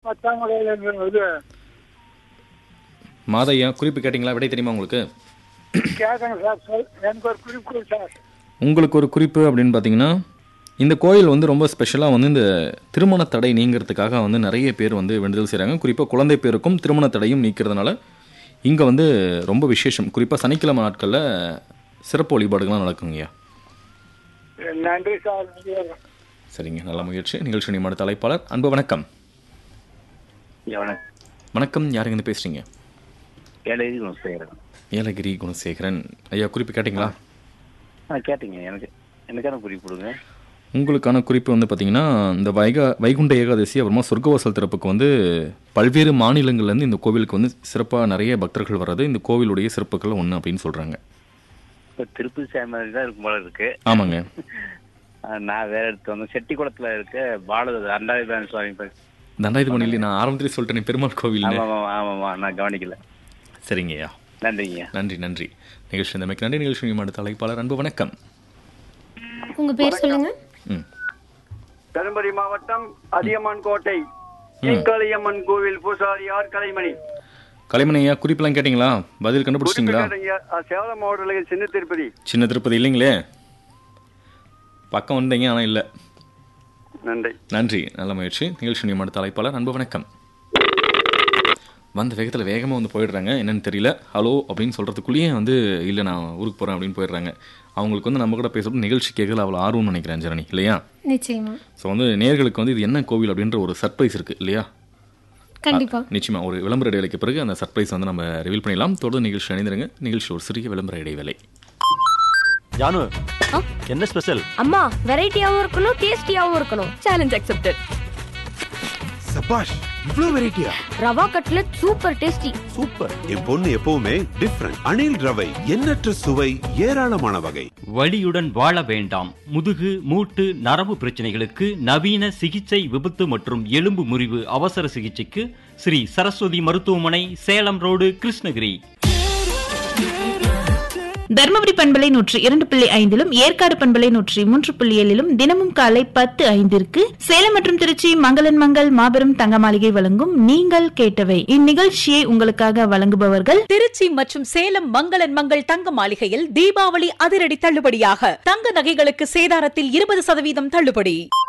பத்தாம் வகையில இது மாதம் ஐயா குறிப்பு கேட்டிங்களா விடை தெரியுமா உங்களுக்கு கேட்கணும் சார் சொல் எனக்கு ஒரு குறிப்பு சார் உங்களுக்கு ஒரு குறிப்பு அப்படின்னு பார்த்தீங்கன்னா இந்த கோயில் வந்து ரொம்ப ஸ்பெஷலாக வந்து இந்த திருமண தடை நீங்கிறதுக்காக வந்து நிறைய பேர் வந்து வேண்டுதல் செய்கிறாங்க குறிப்பாக குழந்தை பேருக்கும் திருமண தடையும் நீக்கிறதுனால இங்கே வந்து ரொம்ப விசேஷம் குறிப்பாக சனிக்கிழமை நாட்களில் சிறப்பு வழிபாடுகள்லாம் நடக்குங்கய்யா நன்றி சார் நன்றி. சரிங்க நல்ல முயற்சி நிகழ்ச்சி நியமன தலைப்பாளர் அன்பு வணக்கம் வணக்கம் வணக்கம் யாருங்க இருந்து பேசுகிறீங்க ஏழை செய்கிறேன் ஏலகிரி குணசேகரன் ஐயா குறிப்பு கேட்டிங்களா ஆ கேட்டீங்க எனக்கு எனக்கான குறிப்பு கொடுங்க உங்களுக்கான குறிப்பு வந்து பார்த்தீங்கன்னா இந்த வைகா வைகுண்ட ஏகாதசி அப்புறமா சொர்க்கவாசல் திறப்புக்கு வந்து பல்வேறு மாநிலங்கள்லேருந்து இந்த கோவிலுக்கு வந்து சிறப்பாக நிறைய பக்தர்கள் வர்றது இந்த கோவிலுடைய சிறப்புகள் ஒன்று அப்படின்னு சொல்கிறாங்க இப்போ திருப்பதி சாமி மாதிரி தான் இருக்கும் போல இருக்கு ஆமாங்க ஆ, நான் வேற இடத்து வந்து செட்டிக்குளத்துல இருக்க பாலத அண்டாயுதன் சுவாமி ப- தண்டாயுத மணியில் நான் ஆரம்பத்திலே சொல்லிட்டேன் பெருமாள் கோவில்னு ஆமா ஆமா ஆமாம்மா நான் கவனிக்கல சரிங்கய்யா நன்றிங்க நன்றி நன்றி நிகழ்ச்சி இந்த நன்றி நிகழ்ச்சி நியமன தலைப்பாளர் அன்பு வணக்கம் உங்க பேர் சொல்லுங்க ம் தருமபுரி மாவட்டம் அதியமான் கோட்டை ஈக்காளியம்மன் கோவில் பூசாரி ஆர் கலைமணி கலைமணி ஐயா குறிப்பெல்லாம் கேட்டிங்களா பதில் கண்டுபிடிச்சிட்டிங்களா குறிப்பிட்ட இங்க, அஹ், சேலம் மாவட்டத்தில் சின்ன திருப்பதி சின்ன திருப்பதி இல்லைங்களே பக்கம் வந்தீங்க ஆனால் இல்லை நன்றி நன்றி நல்ல முயற்சி நிகழ்ச்சி நியமன தலைப்பாளர் அன்பு வணக்கம் வந்த வேகத்தில் வேகமாக வந்து போயிடுறாங்க என்னன்னு தெரியல ஹலோ அப்படின்னு சொல்கிறதுக்குள்ளேயே வந்து இல்லை நான் ஊருக்கு போகிறேன் அப்படின்னு போயிடுறாங்க அவங்களுக்கு வந்து நம்ம கூட பேசுறது நிகழ்ச்சி கேட்கல அவ்வளோ ஆர்வம்னு நினைக்கிறேன் ஜனனி இல்லையா நிச்சயமா ஸோ வந்து நேர்களுக்கு வந்து இது என்ன கோவில் அப்படின்ற ஒரு சர்ப்ரைஸ் இருக்குது இல்லையா கண்டிப்பா நிச்சயமா ஒரு விளம்பர இடைவேளைக்கு பிறகு அந்த சர்ப்ரைஸ் வந்து நம்ம ரிவீல் பண்ணிடலாம் தொடர்ந்து நிகழ்ச்சி அணிந்திருங்க நிகழ்ச்சி ஒரு சிறிய விளம்பர இடைவேளை ஜானு என்ன ஸ்பெஷல் அம்மா வெரைட்டியாவும் இருக்கணும் டேஸ்டியாவும் இருக்கணும் சேலஞ்ச் அக்செப்டட் சபாஷ் இவ்ளோ வெரைட்டியா rava cutlet super tasty super என் பொண்ணு எப்பவுமே டிஃப்ரெண்ட் அணில் ரவை எண்ணற்ற சுவை ஏராளமான வகை வலியுடன் வாழ வேண்டாம் முதுகு மூட்டு நரம்பு பிரச்சனைகளுக்கு நவீன சிகிச்சை விபத்து மற்றும் எலும்பு முறிவு அவசர சிகிச்சைக்கு ஸ்ரீ சரஸ்வதி மருத்துவமனை சேலம் ரோடு கிருஷ்ணகிரி தர்மபுரி பண்பலை நூற்றி இரண்டு புள்ளி ஐந்திலும் ஏற்காடு பண்பலை நூற்றி மூன்று புள்ளி ஏழிலும் தினமும் காலை பத்து ஐந்திற்கு சேலம் மற்றும் திருச்சி மங்களன் மங்கள் மாபெரும் தங்க மாளிகை வழங்கும் நீங்கள் கேட்டவை இந்நிகழ்ச்சியை உங்களுக்காக வழங்குபவர்கள் திருச்சி மற்றும் சேலம் மங்களன் மங்கள் தங்க மாளிகையில் தீபாவளி அதிரடி தள்ளுபடியாக தங்க நகைகளுக்கு சேதாரத்தில் இருபது சதவீதம் தள்ளுபடி